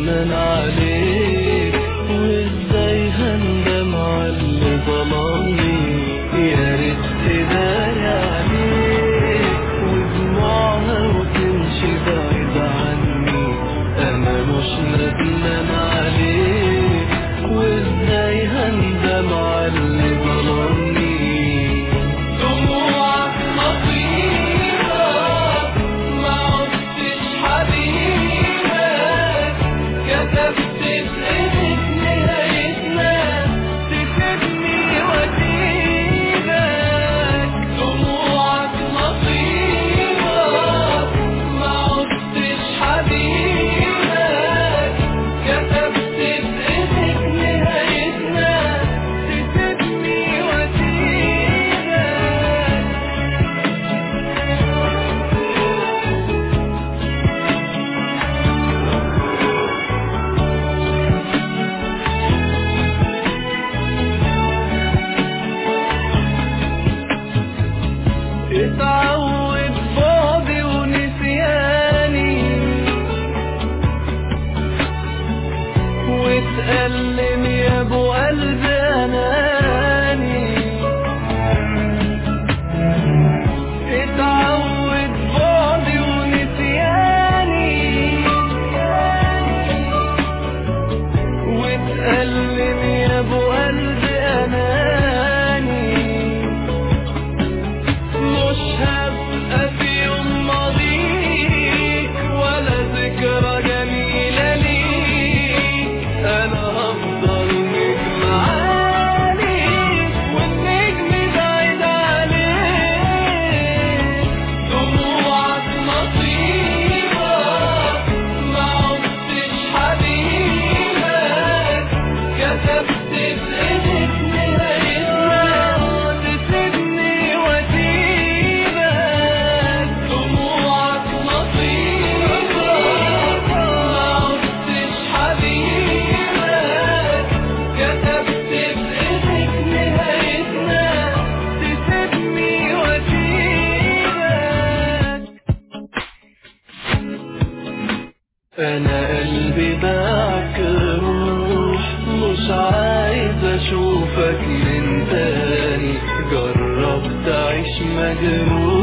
ندمان عليك وازاي هندم على اللي ظلمني يا ريت تداري عليك ودموعها وتمشي بعيد عني انا مش ندمان عليك وازاي هندم على اللي ظلمني دموعك مصيرك ما عدتش حبيبك كتبت بإيدك نهايتنا تسيبني واسيبك دموعك مصيرك ما عدتش حبيبك كتبت بإيدك نهايتنا تسيبني واسيبك اتعود بعدي ونسياني واتألم يا ابو قلبي اناني اتعود بعدي ونسياني واتألم يا ابو قلبي اناني مش هبقى في يوم ماضيك ولا ذكرى جميلة ليك أنا هفضل نجم عليك والنجم بعيد عليك دموعك نصيبك ما عدتش حبيبك كتبت بإيدك نهايتنا تسيبني واسيبك دموعك نصيبك ما عدتش حبيبك كتبت بإيدك نهايتنا تسيبني واسيبك انا قلبي باعك روح مش عايز اشوفك من تاني جربت اعيش مجروح